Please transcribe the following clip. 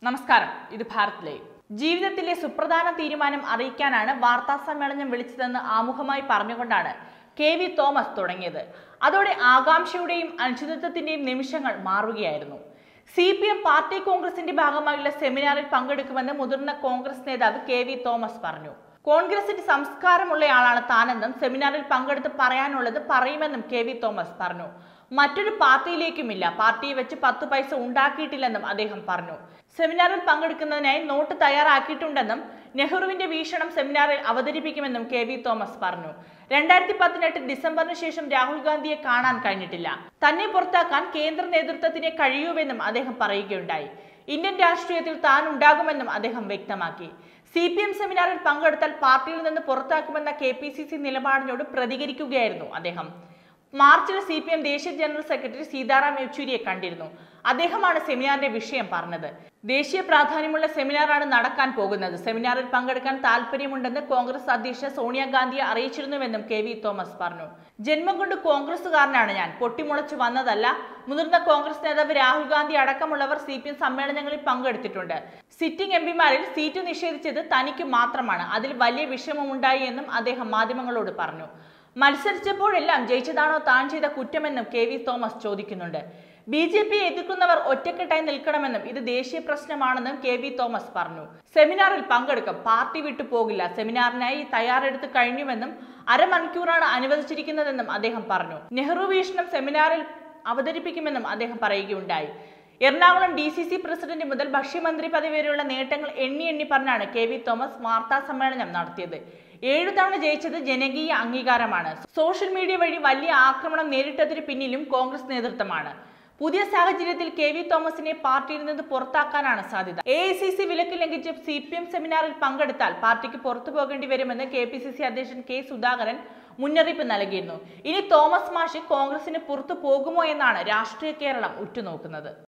നമസ്കാരം ഇത് ഭാരത് ലൈവ് ജീവിതത്തിലെ സുപ്രധാന തീരുമാനം അറിയിക്കാനാണ് വാർത്താ സമ്മേളനം വിളിച്ചതെന്ന് ആമുഖമായി പറഞ്ഞുകൊണ്ടാണ് കെ വി തോമസ് തുടങ്ങിയത് അതോടെ ആകാംക്ഷയുടെയും അനിശ്ചിതത്വത്തിന്റെയും നിമിഷങ്ങൾ മാറുകയായിരുന്നു സി പി എം പാർട്ടി കോൺഗ്രസിന്റെ ഭാഗമായുള്ള സെമിനാറിൽ പങ്കെടുക്കുമെന്ന് മുതിർന്ന കോൺഗ്രസ് നേതാവ് കെ വി തോമസ് പറഞ്ഞു കോൺഗ്രസിന്റെ സംസ്കാരമുള്ളയാളാണ് താനെന്നും സെമിനാറിൽ പങ്കെടുത്ത് പറയാനുള്ളത് പറയുമെന്നും കെ വി തോമസ് പറഞ്ഞു മറ്റൊരു പാർട്ടിയിലേക്കുമില്ല പാർട്ടിയെ വെച്ച് പത്ത് പൈസ ഉണ്ടാക്കിയിട്ടില്ലെന്നും അദ്ദേഹം പറഞ്ഞു സെമിനാറിൽ പങ്കെടുക്കുന്നതിനായി നോട്ട് തയ്യാറാക്കിയിട്ടുണ്ടെന്നും നെഹ്റുവിന്റെ വീക്ഷണം സെമിനാറിൽ അവതരിപ്പിക്കുമെന്നും കെ വി തോമസ് പറഞ്ഞു രണ്ടായിരത്തി പതിനെട്ട് ഡിസംബറിന് ശേഷം രാഹുൽ ഗാന്ധിയെ കാണാൻ കഴിഞ്ഞിട്ടില്ല തന്നെ പുറത്താക്കാൻ കേന്ദ്ര നേതൃത്വത്തിനെ കഴിയൂവെന്നും അദ്ദേഹം പറയുകയുണ്ടായി ഇന്ത്യൻ രാഷ്ട്രീയത്തിൽ താൻ ഉണ്ടാകുമെന്നും അദ്ദേഹം വ്യക്തമാക്കി സി പി എം സെമിനാറിൽ പങ്കെടുത്താൽ പാർട്ടിയിൽ നിന്ന് പുറത്താക്കുമെന്ന കെ പി സി സി നിലപാടിനോട് പ്രതികരിക്കുകയായിരുന്നു അദ്ദേഹം മാർച്ചിൽ സി പി എം ദേശീയ ജനറൽ സെക്രട്ടറി സീതാറാം യെച്ചൂരിയെ കണ്ടിരുന്നു അദ്ദേഹമാണ് സെമിനാറിന്റെ വിഷയം പറഞ്ഞത് ദേശീയ പ്രാധാന്യമുള്ള സെമിനാറാണ് നടക്കാൻ പോകുന്നത് സെമിനാറിൽ പങ്കെടുക്കാൻ താല്പര്യമുണ്ടെന്ന് കോൺഗ്രസ് അധ്യക്ഷ സോണിയാഗാന്ധിയെ അറിയിച്ചിരുന്നുവെന്നും കെ വി തോമസ് പറഞ്ഞു ജന്മം കൊണ്ട് കോൺഗ്രസുകാരനാണ് ഞാൻ പൊട്ടിമുളച്ചു വന്നതല്ല മുതിർന്ന കോൺഗ്രസ് നേതാവ് രാഹുൽ ഗാന്ധി അടക്കമുള്ളവർ സി പി എം സമ്മേളനങ്ങളിൽ പങ്കെടുത്തിട്ടുണ്ട് സിറ്റിംഗ് എംപിമാരിൽ സീറ്റ് നിഷേധിച്ചത് തനിക്ക് മാത്രമാണ് അതിൽ വലിയ വിഷമമുണ്ടായി എന്നും അദ്ദേഹം മാധ്യമങ്ങളോട് പറഞ്ഞു മത്സരിച്ചപ്പോഴെല്ലാം ജയിച്ചതാണോ താൻ ചെയ്ത കുറ്റമെന്നും കെ വി തോമസ് ചോദിക്കുന്നുണ്ട് ബി ജെ പി എതിർക്കുന്നവർ ഒറ്റക്കെട്ടായി നിൽക്കണമെന്നും ഇത് ദേശീയ പ്രശ്നമാണെന്നും കെ വി തോമസ് പറഞ്ഞു സെമിനാറിൽ പങ്കെടുക്കും പാർട്ടി വിട്ടു പോകില്ല സെമിനാറിനായി തയ്യാറെടുത്ത് കഴിഞ്ഞുവെന്നും അരമണിക്കൂറാണ് അനുവദിച്ചിരിക്കുന്നതെന്നും അദ്ദേഹം പറഞ്ഞു നെഹ്റു വീക്ഷണം സെമിനാറിൽ അവതരിപ്പിക്കുമെന്നും അദ്ദേഹം പറയുകയുണ്ടായി Ernakulam D C C president മുതൽ ഭക്ഷ്യമന്ത്രി പദവി വരെയുള്ള നേട്ടങ്ങൾ എണ്ണി എണ്ണി പറഞ്ഞാണ് കെ വി തോമസ് വാർത്താ സമ്മേളനം നടത്തിയത് ഏഴു തവണ ജയിച്ചത് ജനകീയ അംഗീകാരമാണ് സോഷ്യൽ മീഡിയ വഴി വലിയ ആക്രമണം നേരിട്ടതിന് പിന്നിലും കോൺഗ്രസ് നേതൃത്വമാണ് പുതിയ സാഹചര്യത്തിൽ കെ വി തോമസിനെ പാർട്ടിയിൽ നിന്ന് പുറത്താക്കാനാണ് സാധ്യത എ ഐ സി സി വിലക്ക് ലംഘിച്ച് സി പി എം സെമിനാറിൽ പങ്കെടുത്താൽ പാർട്ടിക്ക് പുറത്തു പോകേണ്ടി വരുമെന്ന് കെ പി സി സി അധ്യക്ഷൻ കെ സുധാകരൻ മുന്നറിയിപ്പ് നൽകിയിരുന്നു ഇനി തോമസ് മാഷി കോൺഗ്രസിന് പുറത്തു പോകുമോ എന്നാണ് രാഷ്ട്രീയ കേരളം ഉറ്റുനോക്കുന്നത്